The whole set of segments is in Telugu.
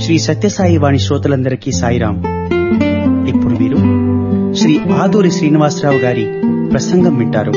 శ్రీ సత్యసాయి వాణి శ్రోతలందరికీ సాయిరాం ఇప్పుడు మీరు శ్రీ ఆదూరి శ్రీనివాసరావు గారి ప్రసంగం వింటారు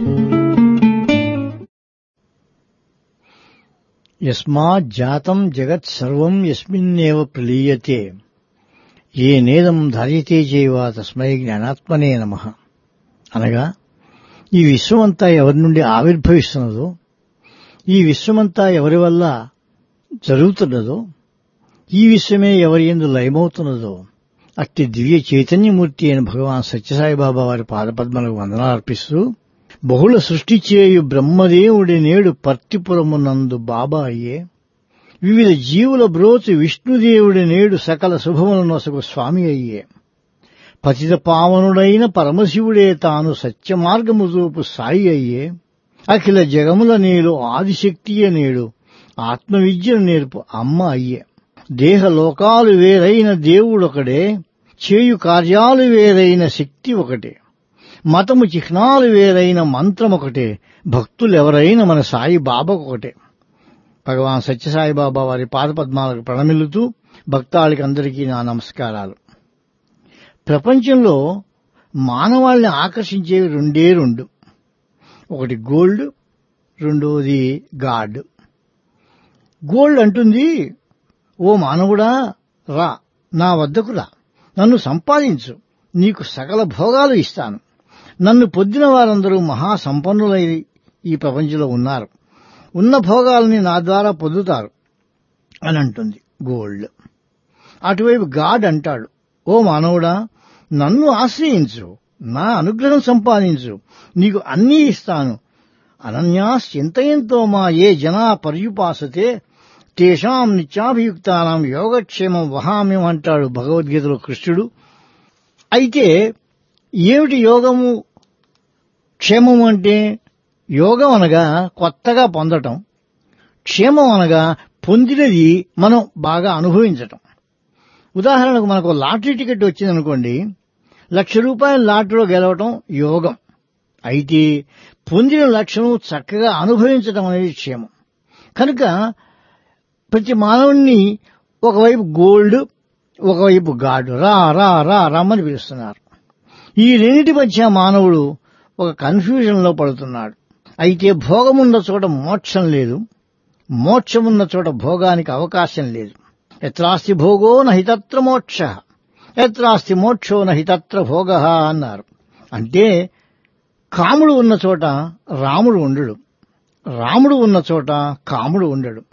యస్మాజ్జాతం జగత్ సర్వం యస్మిన్నేవ ప్రలీయతే ఏ నేదం ధార్యతే చేవ తస్మై జ్ఞానాత్మనే నమ అనగా ఈ విశ్వమంతా ఎవరి నుండి ఆవిర్భవిస్తున్నదో ఈ విశ్వమంతా ఎవరి వల్ల జరుగుతున్నదో ఈ విశ్వమే ఎవరి ఎందు లయమవుతున్నదో అట్టి దివ్య చైతన్యమూర్తి అయిన భగవాన్ సత్యసాయిబాబా వారి పాదపద్మలకు వందనార్పిస్తూ బహుళ సృష్టి చేయు బ్రహ్మదేవుడి నేడు పర్తిపురమునందు బాబా అయ్యే వివిధ జీవుల బ్రోచు విష్ణుదేవుడి నేడు సకల శుభముల నొసగు స్వామి అయ్యే పతిత పావనుడైన పరమశివుడే తాను సత్య మార్గము చూపు సాయి అయ్యే అఖిల జగముల నేడు ఆదిశక్తియే నేడు ఆత్మవిద్యను నేర్పు అమ్మ అయ్యే దేహ లోకాలు వేరైన దేవుడొకడే చేయు కార్యాలు వేరైన శక్తి ఒకటే మతము చిహ్నాలు వేరైన మంత్రం ఒకటే భక్తులెవరైనా మన సాయి బాబాకొకటే భగవాన్ సత్యసాయి బాబా వారి పాదపద్మాలకు ప్రణమిల్లుతూ భక్తాళికి అందరికీ నా నమస్కారాలు ప్రపంచంలో మానవాళిని ఆకర్షించేవి రెండే రెండు ఒకటి గోల్డ్ రెండోది గాడ్ గోల్డ్ అంటుంది ఓ మానవుడా రా నా వద్దకు రా నన్ను సంపాదించు నీకు సకల భోగాలు ఇస్తాను నన్ను పొద్దిన వారందరూ మహాసంపన్నులై ఈ ప్రపంచంలో ఉన్నారు ఉన్న భోగాల్ని నా ద్వారా పొందుతారు అని అంటుంది గోల్డ్ అటువైపు గాడ్ అంటాడు ఓ మానవుడా నన్ను ఆశ్రయించు నా అనుగ్రహం సంపాదించు నీకు అన్నీ ఇస్తాను అనన్యాస్ చింతయంతో మా ఏ జనా పర్యుపాసతే తేషాం నిత్యాభియుక్తానం యోగక్షేమం వహామ్యం అంటాడు భగవద్గీతలో కృష్ణుడు అయితే ఏమిటి యోగము క్షేమము అంటే యోగం అనగా కొత్తగా పొందటం క్షేమం అనగా పొందినది మనం బాగా అనుభవించటం ఉదాహరణకు మనకు లాటరీ టికెట్ వచ్చిందనుకోండి లక్ష రూపాయల లాటరీలో గెలవటం యోగం అయితే పొందిన లక్ష్యం చక్కగా అనుభవించటం అనేది క్షేమం కనుక ప్రతి మానవుణ్ణి ఒకవైపు గోల్డ్ ఒకవైపు గాడ్ రా రా రా రమ్మని పిలుస్తున్నారు ఈ రెండింటి మధ్య మానవుడు ఒక కన్ఫ్యూజన్లో పడుతున్నాడు అయితే భోగమున్న చోట మోక్షం లేదు మోక్షమున్న చోట భోగానికి అవకాశం లేదు ఎత్రాస్తి భోగో నహితత్ర మోక్ష ఎత్రాస్తి మోక్షో నహితత్ర భోగ అన్నారు అంటే కాముడు ఉన్న చోట రాముడు ఉండడు రాముడు ఉన్న చోట కాముడు ఉండడు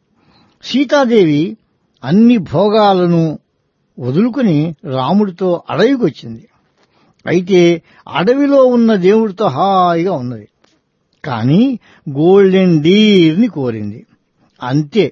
సీతాదేవి అన్ని భోగాలను వదులుకుని రాముడితో అడవికొచ్చింది అయితే అడవిలో ఉన్న దేవుడితో హాయిగా ఉన్నది కానీ గోల్డెన్ డీర్ని కోరింది అంతే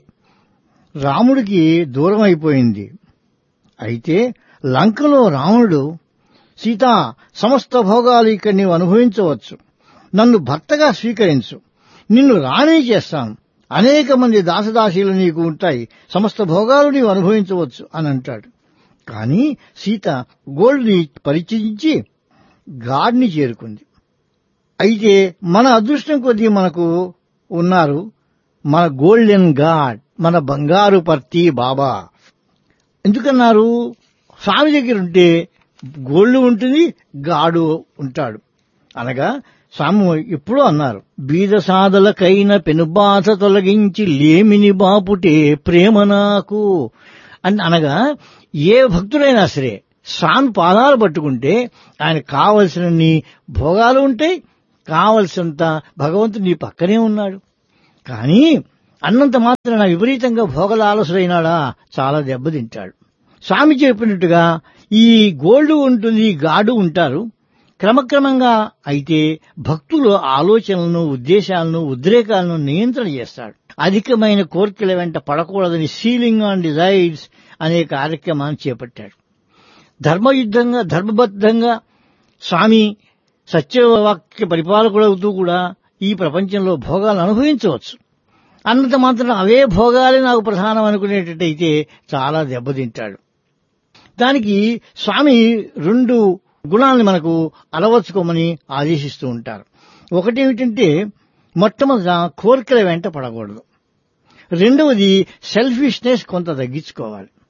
రాముడికి దూరం అయిపోయింది అయితే లంకలో రావణుడు సీత సమస్త భోగాలు ఇక్కడ నీవు అనుభవించవచ్చు నన్ను భర్తగా స్వీకరించు నిన్ను రాణి చేస్తాను అనేక మంది దాసదాసీలు నీకు ఉంటాయి సమస్త భోగాలు నీవు అనుభవించవచ్చు అని అంటాడు కానీ సీత గోల్డ్ని పరిచయించి గాడ్ని చేరుకుంది అయితే మన అదృష్టం కొద్దీ మనకు ఉన్నారు మన గోల్డెన్ గాడ్ మన బంగారు పర్తి బాబా ఎందుకన్నారు స్వామి దగ్గర ఉంటే గోల్డ్ ఉంటుంది గాడు ఉంటాడు అనగా స్వామి ఎప్పుడూ అన్నారు బీద సాధలకైన పెనుబాధ తొలగించి లేమిని బాపుటే ప్రేమ నాకు అని అనగా ఏ భక్తుడైనా సరే స్వామి పాదాలు పట్టుకుంటే ఆయన కావలసినన్ని భోగాలు ఉంటాయి కావలసినంత భగవంతుడు నీ పక్కనే ఉన్నాడు కానీ అన్నంత మాత్రాన విపరీతంగా భోగలాలసుడైనాడా చాలా దెబ్బతింటాడు స్వామి చెప్పినట్టుగా ఈ గోల్డ్ ఉంటుంది గాడు ఉంటారు క్రమక్రమంగా అయితే భక్తులు ఆలోచనలను ఉద్దేశాలను ఉద్రేకాలను నియంత్రణ చేస్తాడు అధికమైన కోరికల వెంట పడకూడదని సీలింగ్ ఆన్ డిజైర్స్ అనే కార్యక్రమాన్ని చేపట్టాడు ధర్మయుద్ధంగా ధర్మబద్ధంగా స్వామి సత్యవాక్య పరిపాలకుడవుతూ కూడా ఈ ప్రపంచంలో భోగాలు అనుభవించవచ్చు అన్నంత మాత్రం అవే భోగాలే నాకు ప్రధానం అనుకునేటట్టయితే చాలా దెబ్బతింటాడు దానికి స్వామి రెండు గుణాలను మనకు అలవర్చుకోమని ఆదేశిస్తూ ఉంటారు ఒకటేమిటంటే మొట్టమొదట కోరికల వెంట పడకూడదు రెండవది సెల్ఫిష్నెస్ కొంత తగ్గించుకోవాలి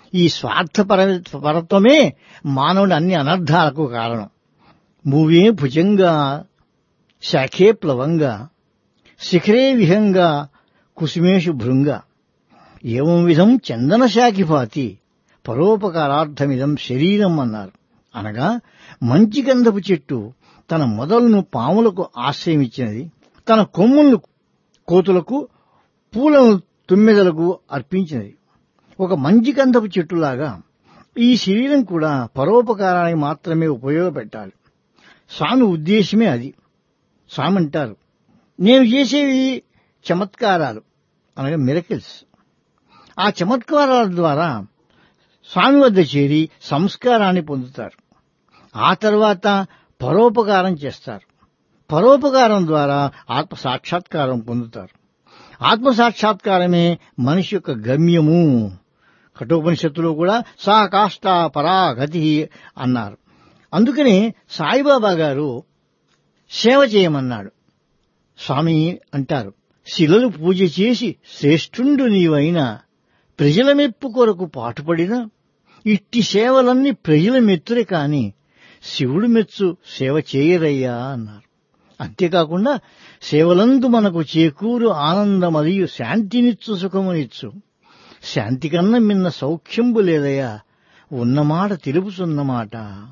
ఈ స్వార్థపర పరత్వమే మానవుడి అన్ని అనర్థాలకు కారణం భూవే భుజంగా శాఖే ప్లవంగా శిఖరే విహంగా కుసుమేషు భృంగ ఏవం విధం చందన శాఖిపాతి పరోపకారార్థమిదం శరీరం అన్నారు అనగా మంచి గంధపు చెట్టు తన మొదలను పాములకు ఆశ్రయమిచ్చినది తన కొమ్ములను కోతులకు పూలను తుమ్మెదలకు అర్పించినది ఒక మంచి గంధపు చెట్టులాగా ఈ శరీరం కూడా పరోపకారానికి మాత్రమే ఉపయోగపెట్టాలి స్వామి ఉద్దేశమే అది స్వామి అంటారు నేను చేసేవి చమత్కారాలు అనగా మిరకిల్స్ ఆ చమత్కారాల ద్వారా స్వామి వద్ద చేరి సంస్కారాన్ని పొందుతారు ఆ తర్వాత పరోపకారం చేస్తారు పరోపకారం ద్వారా ఆత్మ సాక్షాత్కారం పొందుతారు ఆత్మ సాక్షాత్కారమే మనిషి యొక్క గమ్యము కఠోపనిషత్తులో కూడా సా కాష్ట పరాగతి అన్నారు అందుకని సాయిబాబా గారు సేవ చేయమన్నాడు స్వామి అంటారు శిలలు పూజ చేసి శ్రేష్ఠుండు నీవైన ప్రజల మెప్పు కొరకు పాటుపడిన ఇట్టి సేవలన్నీ ప్రజల మెత్తురే కాని శివుడు మెచ్చు సేవ చేయరయ్యా అన్నారు అంతేకాకుండా సేవలందు మనకు చేకూరు ఆనందమదియు శాంతినిచ్చు సుఖమునిచ్చు శాంతి కన్నా మిన్న సౌఖ్యంబు లేదయ్యా ఉన్నమాట తెలుపుతున్నమాట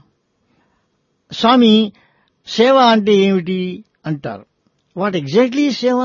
స్వామి సేవ అంటే ఏమిటి అంటారు what exactly seva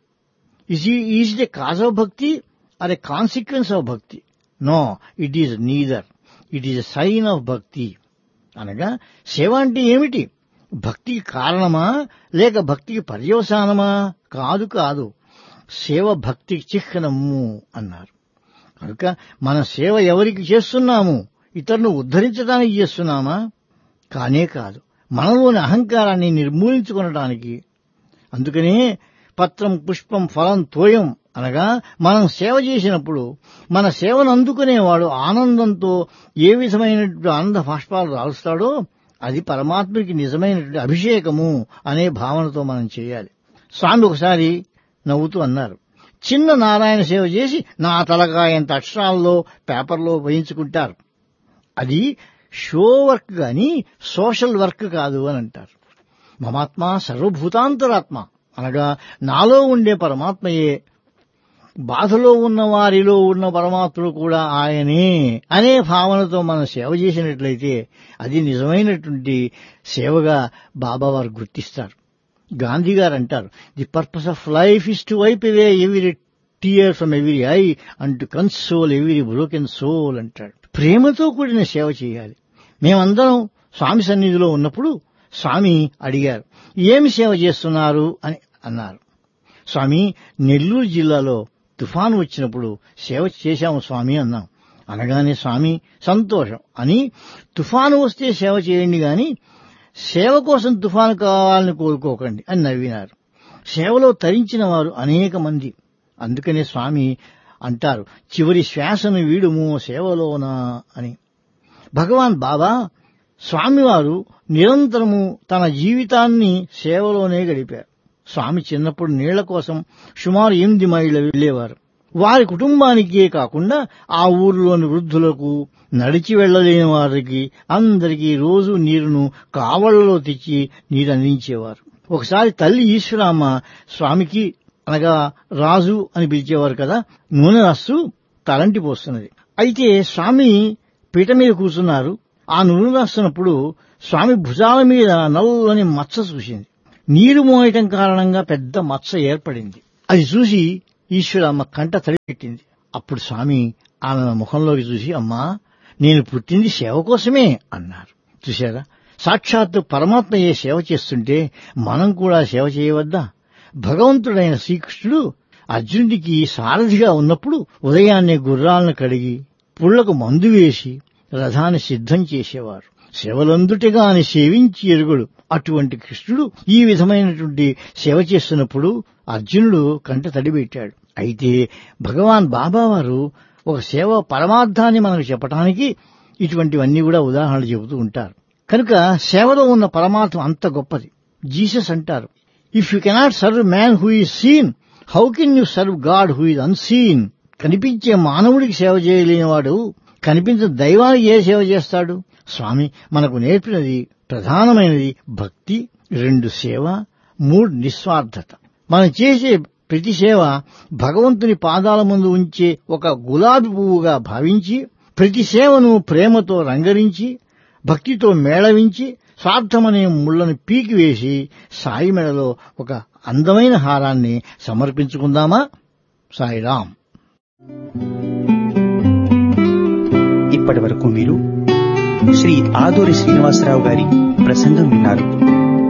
is is it a cause of bhakti or a consequence of bhakti no it is neither it is a sign of bhakti అనగా సేవ అంటే ఏమిటి భక్తికి కారణమా లేక భక్తికి పర్యవసానమా కాదు కాదు సేవ భక్తికి చిహ్నము అన్నారు కనుక మన సేవ ఎవరికి చేస్తున్నాము ఇతరులను ఉద్ధరించడానికి చేస్తున్నామా కానే కాదు మనలోని అహంకారాన్ని నిర్మూలించుకొనడానికి అందుకనే పత్రం పుష్పం ఫలం తోయం అనగా మనం సేవ చేసినప్పుడు మన సేవను అందుకునేవాడు ఆనందంతో ఏ విధమైనటువంటి ఆనంద భాష్పాలు రాలుస్తాడో అది పరమాత్మకి నిజమైనటువంటి అభిషేకము అనే భావనతో మనం చేయాలి స్వామి ఒకసారి నవ్వుతూ అన్నారు చిన్న నారాయణ సేవ చేసి నా తలకాయంత అక్షరాల్లో పేపర్లో వేయించుకుంటారు అది షో వర్క్ గాని సోషల్ వర్క్ కాదు అని అంటారు మమాత్మ సర్వభూతాంతరాత్మ అనగా నాలో ఉండే పరమాత్మయే బాధలో ఉన్న వారిలో ఉన్న పరమాత్ముడు కూడా ఆయనే అనే భావనతో మనం సేవ చేసినట్లయితే అది నిజమైనటువంటి సేవగా బాబా వారు గుర్తిస్తారు గాంధీ గారు అంటారు the purpose of life is to wipe away every tear from every eye and to console every broken soul అంటాడు ప్రేమతో కూడిన సేవ చేయాలి మేమందరం స్వామి సన్నిధిలో ఉన్నప్పుడు స్వామి అడిగారు ఏమి సేవ చేస్తున్నారు అని అన్నారు స్వామి నెల్లూరు జిల్లాలో తుఫాను వచ్చినప్పుడు సేవ చేశాము స్వామి అన్నాం అనగానే స్వామి సంతోషం అని తుఫాను వస్తే సేవ చేయండి గాని సేవ కోసం తుఫాను కావాలని కోరుకోకండి అని నవ్వినారు సేవలో తరించిన వారు అనేక మంది అందుకనే స్వామి అంటారు చివరి శ్వాసను వీడుము సేవలోనా అని భగవాన్ బాబా స్వామివారు నిరంతరము తన జీవితాన్ని సేవలోనే గడిపారు స్వామి చిన్నప్పుడు నీళ్ల కోసం సుమారు ఎనిమిది మైళ్ళ వెళ్లేవారు వారి కుటుంబానికే కాకుండా ఆ ఊరిలోని వృద్ధులకు నడిచి వెళ్లలేని వారికి అందరికీ రోజు నీరును కావళ్లలో తెచ్చి నీరు అందించేవారు ఒకసారి తల్లి ఈశ్వరామ్మ స్వామికి అనగా రాజు అని పిలిచేవారు కదా నూనె రాస్తూ తలంటి పోస్తున్నది అయితే స్వామి పీట మీద కూర్చున్నారు ఆ నూనె రాస్తున్నప్పుడు స్వామి భుజాల మీద నల్లని మచ్చ చూసింది నీరు మోయటం కారణంగా పెద్ద మచ్చ ఏర్పడింది అది చూసి ఈశ్వరమ్మ కంట తడిపెట్టింది అప్పుడు స్వామి ఆమె ముఖంలోకి చూసి అమ్మా నేను పుట్టింది సేవ కోసమే అన్నారు చూశారా సాక్షాత్తు పరమాత్మయే సేవ చేస్తుంటే మనం కూడా సేవ చేయవద్దా భగవంతుడైన శ్రీకృష్ణుడు అర్జునుడికి సారథిగా ఉన్నప్పుడు ఉదయాన్నే గుర్రాలను కడిగి పుళ్లకు మందు వేసి రథాన్ని సిద్ధం చేసేవారు సేవలందుటిగాని సేవించి ఎరుగుడు అటువంటి కృష్ణుడు ఈ విధమైనటువంటి సేవ చేస్తున్నప్పుడు అర్జునుడు కంట తడిపెట్టాడు అయితే భగవాన్ బాబా వారు ఒక సేవ పరమార్థాన్ని మనకు చెప్పడానికి ఇటువంటివన్నీ కూడా ఉదాహరణలు చెబుతూ ఉంటారు కనుక సేవలో ఉన్న పరమార్థం అంత గొప్పది జీసస్ అంటారు if you cannot serve man who is seen how can you serve God who is unseen కనిపించే మానవుడికి సేవ చేయలేని వాడు కనిపించిన దైవానికి ఏ సేవ చేస్తాడు స్వామి మనకు నేర్పినది ప్రధానమైనది భక్తి రెండు సేవ మూడు నిస్వార్థత మనం చేసే ప్రతి సేవ భగవంతుని పాదాల ముందు ఉంచే ఒక గులాబీ పువ్వుగా భావించి ప్రతి సేవను ప్రేమతో రంగరించి భక్తితో మేళవించి స్వార్థమనే ముళ్లను పీకివేసి సాయి మెడలో ఒక అందమైన హారాన్ని సమర్పించుకుందామా సాయిరాం ఇప్పటి వరకు మీరు శ్రీ ఆదూరి శ్రీనివాసరావు గారి ప్రసంగం విన్నారు